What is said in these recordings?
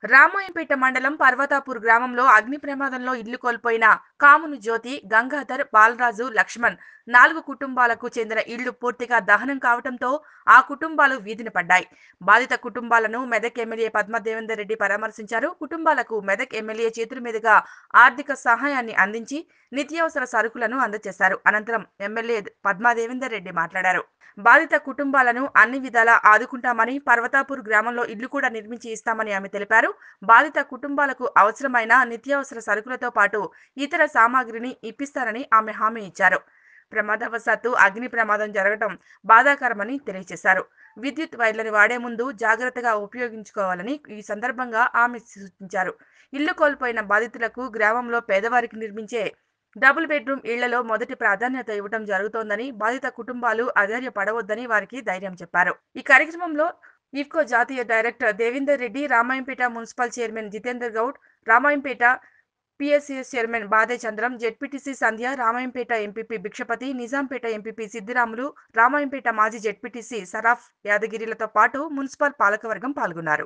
రామాయంపేట మండలం పర్వతాపూర్ గ్రామంలో అగ్ని ప్రమాదంలో ఇల్లు కోల్పోయిన కామును జ్యోతి గంగాధర్ బాలరాజు లక్ష్మణ్ నాలుగు కుటుంబాలకు చెందిన ఇళ్లు పూర్తిగా దహనం కావడంతో ఆ కుటుంబాలు వీధిన పడ్డాయి బాధిత కుటుంబాలను మెదక్ ఎమ్మెల్యే పద్మ దేవేందర్ రెడ్డి పరామర్శించారు కుటుంబాలకు మెదక్ ఎమ్మెల్యే చేతుల మీదుగా ఆర్థిక సహాయాన్ని అందించి నిత్యావసర సరుకులను అందజేశారు అనంతరం ఎమ్మెల్యే పద్మా దేవేందర్ రెడ్డి మాట్లాడారు బాధిత కుటుంబాలను అన్ని విధాలా ఆదుకుంటామని పర్వతాపూర్ గ్రామంలో ఇల్లు కూడా నిర్మించి ఇస్తామని ఆమె తెలిపారు బాధిత కుటుంబాలకు అవసరమైన నిత్యావసర సరుకులతో పాటు ఇతర సామాగ్రిని ఇప్పిస్తారని ఆమె హామీ ఇచ్చారు ప్రమాదవశాత్తు అగ్ని ప్రమాదం జరగడం బాధాకరమని తెలియజేశారు విద్యుత్ వైర్లను వాడే ముందు జాగ్రత్తగా ఉపయోగించుకోవాలని ఈ సందర్భంగా ఆమె సూచించారు ఇల్లు కోల్పోయిన బాధితులకు గ్రామంలో పేదవారికి నిర్మించే డబుల్ బెడ్రూమ్ ఇళ్లలో మొదటి ప్రాధాన్యత ఇవ్వడం జరుగుతోందని బాధిత కుటుంబాలు అధైర్యపడవద్దని వారికి ధైర్యం చెప్పారు ఈ కార్యక్రమంలో ఇఫ్కో జాతీయ director Devender Reddy Ramayampet municipal chairman Jitender Goud Ramayampet PSCS chairman Bade Chandram ZPTC Sandhya Ramayampet MPP Bhikshapathi Nizampet MPP Siddiramulu Ramayampet మాజీ జెడ్పీటీసీ సరాఫ్ యాదగిరిలతో పాటు మున్సిపల్ పాలకవర్గం పాల్గొన్నారు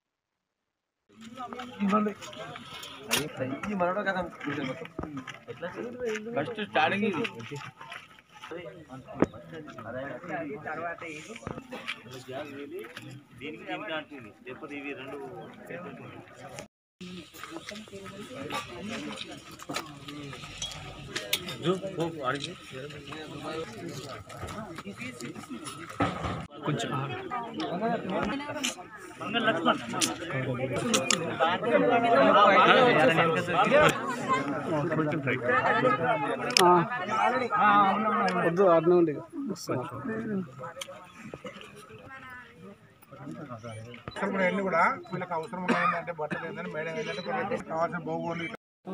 ఫస్ట్ స్టార్టింగ్ ఇది దీనికి దీనికి అంటుంది లేకపోతే ఇవి రెండు వద్దు ఆడనే ఉండి అవసరం కూడా ఎన్ని కూడా వీళ్ళకి అవసరం ఏంటంటే బట్టలు ఏంటంటే మేడం ఏంటంటే వీళ్ళకి కావాల్సిన బహుగోలు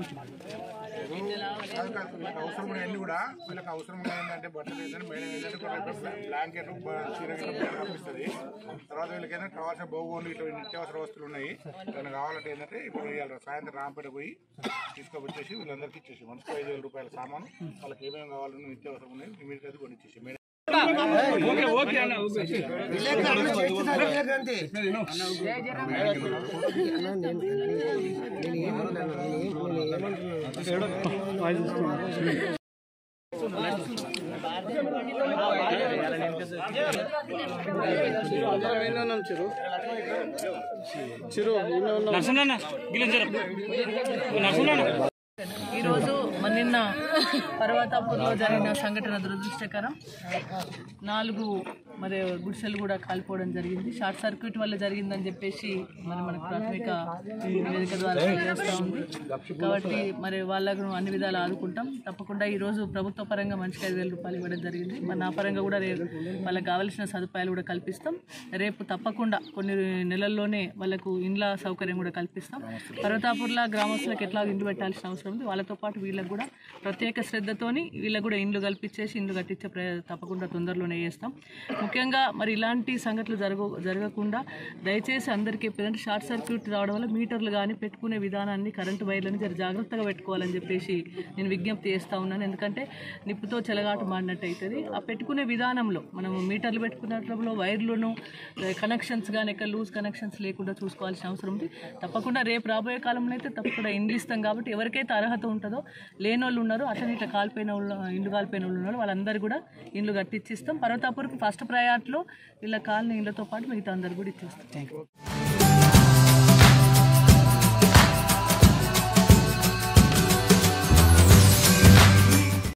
వీళ్ళకి అవసరం కూడా ఎన్ని కూడా వీళ్ళకి అవసరం ఏంటంటే బట్టలు ఏంటంటే మేడం ఏంటంటే వీళ్ళకి బ్లాంకెట్ చీర గిట్ల పంపిస్తుంది తర్వాత వీళ్ళకి ఏంటంటే కావాల్సిన బహుగోలు ఇట్లా నిత్యావసర వస్తువులు ఉన్నాయి ఏమైనా కావాలంటే ఏంటంటే ఇప్పుడు ఇవాళ సాయంత్రం రాంపేట పోయి తీసుకొచ్చేసి వీళ్ళందరికీ ఇచ్చేసి మనసుకు ఐదు వేల రూపాయల సామాను వాళ్ళకి ఏమేమి కావాలని నిత్యావసరం ఉన్నాయి ఇమీడియట్ అయితే కొనిచ్చేసి మేడం ఈయన ఉన్నాం చిరు చిరు ఈయన ఉన్నాం ఈరోజు మన నిన్న పర్వతాపూర్లో జరిగిన సంఘటన దురదృష్టకరం నాలుగు మరి గుడిసెలు కూడా కాలిపోవడం జరిగింది షార్ట్ సర్క్యూట్ వల్ల జరిగిందని చెప్పేసి మరి మనకు ప్రాథమిక నివేదిక ద్వారా తెలియజేస్తూ ఉంది కాబట్టి మరి వాళ్ళకు అన్ని విధాలు ఆదుకుంటాం తప్పకుండా ఈరోజు ప్రభుత్వ పరంగా మనిషికి ఐదు వేల రూపాయలు ఇవ్వడం జరిగింది మరి నా పరంగా కూడా రేపు వాళ్ళకి కావాల్సిన సదుపాయాలు కూడా కల్పిస్తాం రేపు తప్పకుండా కొన్ని నెలల్లోనే వాళ్ళకు ఇండ్ల సౌకర్యం కూడా కల్పిస్తాం పర్వతాపూర్ల గ్రామస్తులకు ఎట్లా ఇండ్లు పెట్టాల్సిన అవసరం ఉంది వాళ్ళతో పాటు వీళ్ళకి కూడా ప్రత్యేక శ్రద్ధతోని వీళ్ళకి కూడా ఇండ్లు కల్పించేసి ఇండ్లు కట్టించే ప్రయ తప్పకుండా తొందరలోనే చేస్తాం ముఖ్యంగా మరి ఇలాంటి సంఘటనలు జరగ జరగకుండా దయచేసి అందరికీ చెప్పేదంటే షార్ట్ సర్క్యూట్ రావడం వల్ల మీటర్లు కానీ పెట్టుకునే విధానాన్ని కరెంటు వైర్లను జర జాగ్రత్తగా పెట్టుకోవాలని చెప్పేసి నేను విజ్ఞప్తి చేస్తూ ఉన్నాను ఎందుకంటే నిప్పుతో చెలగాట మాడినట్టు అవుతుంది ఆ పెట్టుకునే విధానంలో మనం మీటర్లు పెట్టుకున్నట్లో వైర్లను కనెక్షన్స్ కానీ ఎక్కడ లూజ్ కనెక్షన్స్ లేకుండా చూసుకోవాల్సిన అవసరం ఉంది తప్పకుండా రేపు రాబోయే కాలంలో అయితే తప్పకుండా ఇండ్లు ఇస్తాం కాబట్టి ఎవరికైతే అర్హత ఉంటుందో లేని వాళ్ళు ఉన్నారో అట్లనే ఇట్లా కాలిపోయిన వాళ్ళు ఇండ్లు కాలిపోయిన వాళ్ళు ఉన్నారో వాళ్ళందరూ కూడా ఇండ్లు కట్టించి ఇస్తాం పర్వతాపూర్కి ఫస్ట్ ప్రయారిటీలో వీళ్ళ కాలనీ ఇళ్ళతో పాటు మిగతా అందరు కూడా ఇచ్చేస్తాం